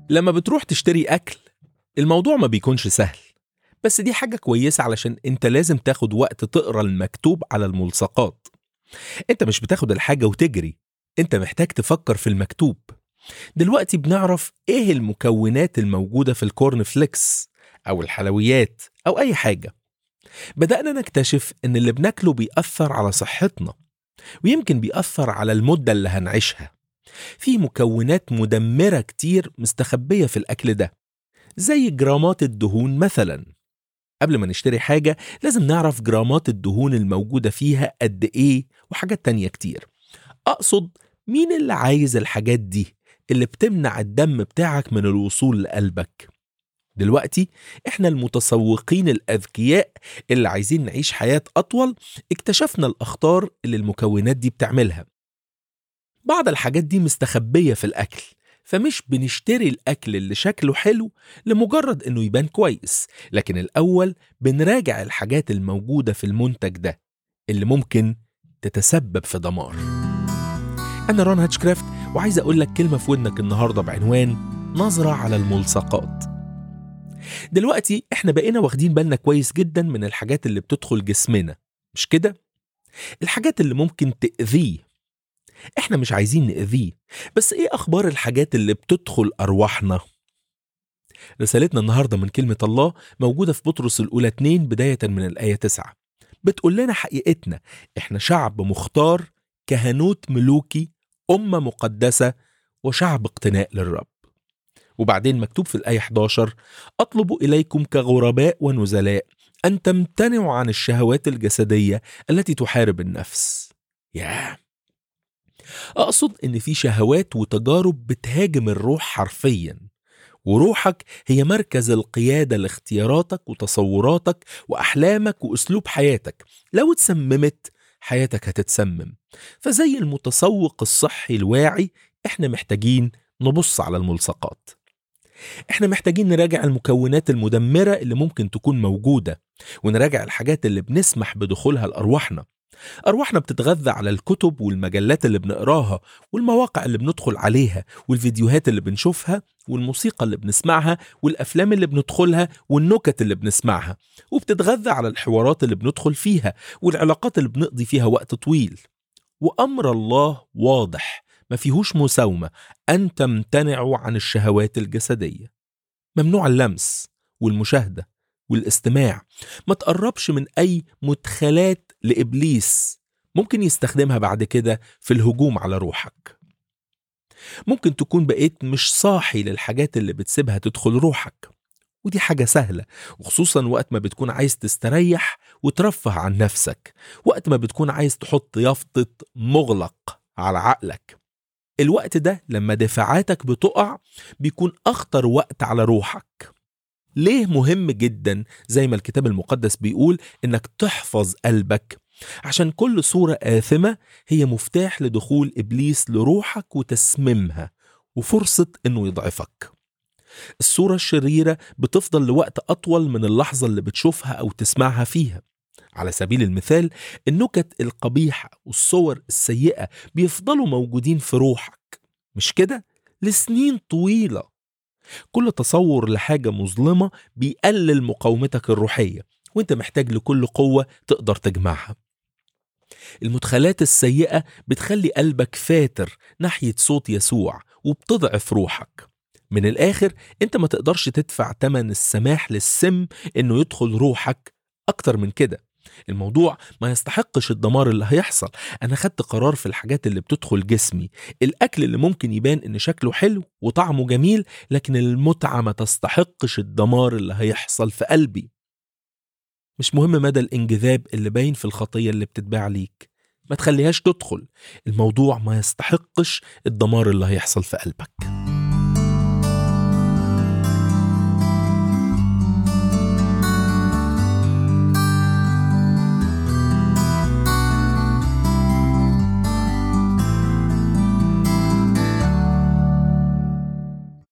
لما بتروح تشتري أكل الموضوع ما بيكونش سهل بس دي حاجة كويسة علشان انت لازم تاخد وقت تقرا المكتوب على الملصقات انت مش بتاخد الحاجة وتجري انت محتاج تفكر في المكتوب دلوقتي بنعرف ايه المكونات الموجودة في الكورن فليكس او الحلويات او اي حاجة بدأنا نكتشف ان اللي بناكله بيأثر على صحتنا ويمكن بيأثر على المدة اللي هنعيشها في مكونات مدمرة كتير مستخبية في الأكل ده زي جرامات الدهون مثلا قبل ما نشتري حاجة لازم نعرف جرامات الدهون الموجودة فيها قد إيه وحاجات تانية كتير أقصد مين اللي عايز الحاجات دي اللي بتمنع الدم بتاعك من الوصول لقلبك دلوقتي احنا المتسوقين الأذكياء اللي عايزين نعيش حياة أطول اكتشفنا الأخطار اللي المكونات دي بتعملها بعض الحاجات دي مستخبية في الأكل فمش بنشتري الأكل اللي شكله حلو لمجرد إنه يبان كويس لكن الأول بنراجع الحاجات الموجودة في المنتج ده اللي ممكن تتسبب في دمار أنا رون هاتشكرافت وعايز أقول لك كلمة في ودنك النهاردة بعنوان نظرة على الملصقات دلوقتي احنا بقينا واخدين بالنا كويس جدا من الحاجات اللي بتدخل جسمنا مش كده؟ الحاجات اللي ممكن تأذيه احنا مش عايزين نأذيه بس ايه اخبار الحاجات اللي بتدخل ارواحنا رسالتنا النهاردة من كلمة الله موجودة في بطرس الأولى 2 بداية من الآية 9 بتقول لنا حقيقتنا احنا شعب مختار كهنوت ملوكي أمة مقدسة وشعب اقتناء للرب وبعدين مكتوب في الآية 11 أطلب إليكم كغرباء ونزلاء أن تمتنعوا عن الشهوات الجسدية التي تحارب النفس ياه أقصد إن في شهوات وتجارب بتهاجم الروح حرفيا وروحك هي مركز القيادة لاختياراتك وتصوراتك وأحلامك وأسلوب حياتك لو اتسممت حياتك هتتسمم فزي المتسوق الصحي الواعي احنا محتاجين نبص على الملصقات احنا محتاجين نراجع المكونات المدمرة اللي ممكن تكون موجودة ونراجع الحاجات اللي بنسمح بدخولها لأرواحنا أرواحنا بتتغذى على الكتب والمجلات اللي بنقراها والمواقع اللي بندخل عليها والفيديوهات اللي بنشوفها والموسيقى اللي بنسمعها والأفلام اللي بندخلها والنكت اللي بنسمعها وبتتغذى على الحوارات اللي بندخل فيها والعلاقات اللي بنقضي فيها وقت طويل وأمر الله واضح ما فيهوش مساومة أن تمتنعوا عن الشهوات الجسدية ممنوع اللمس والمشاهدة والاستماع ما تقربش من أي مدخلات لإبليس ممكن يستخدمها بعد كده في الهجوم على روحك ممكن تكون بقيت مش صاحي للحاجات اللي بتسيبها تدخل روحك ودي حاجة سهلة وخصوصا وقت ما بتكون عايز تستريح وترفه عن نفسك وقت ما بتكون عايز تحط يافطة مغلق على عقلك الوقت ده لما دفاعاتك بتقع بيكون أخطر وقت على روحك ليه مهم جدا زي ما الكتاب المقدس بيقول انك تحفظ قلبك عشان كل صورة آثمة هي مفتاح لدخول إبليس لروحك وتسميمها وفرصة إنه يضعفك الصورة الشريرة بتفضل لوقت أطول من اللحظة اللي بتشوفها أو تسمعها فيها على سبيل المثال النكت القبيحة والصور السيئة بيفضلوا موجودين في روحك مش كده؟ لسنين طويلة كل تصور لحاجة مظلمة بيقلل مقاومتك الروحية وانت محتاج لكل قوة تقدر تجمعها المدخلات السيئة بتخلي قلبك فاتر ناحية صوت يسوع وبتضعف روحك من الآخر انت ما تقدرش تدفع تمن السماح للسم انه يدخل روحك أكتر من كده الموضوع ما يستحقش الدمار اللي هيحصل انا خدت قرار في الحاجات اللي بتدخل جسمي الاكل اللي ممكن يبان ان شكله حلو وطعمه جميل لكن المتعه ما تستحقش الدمار اللي هيحصل في قلبي مش مهم مدى الانجذاب اللي باين في الخطيه اللي بتتباع ليك ما تخليهاش تدخل الموضوع ما يستحقش الدمار اللي هيحصل في قلبك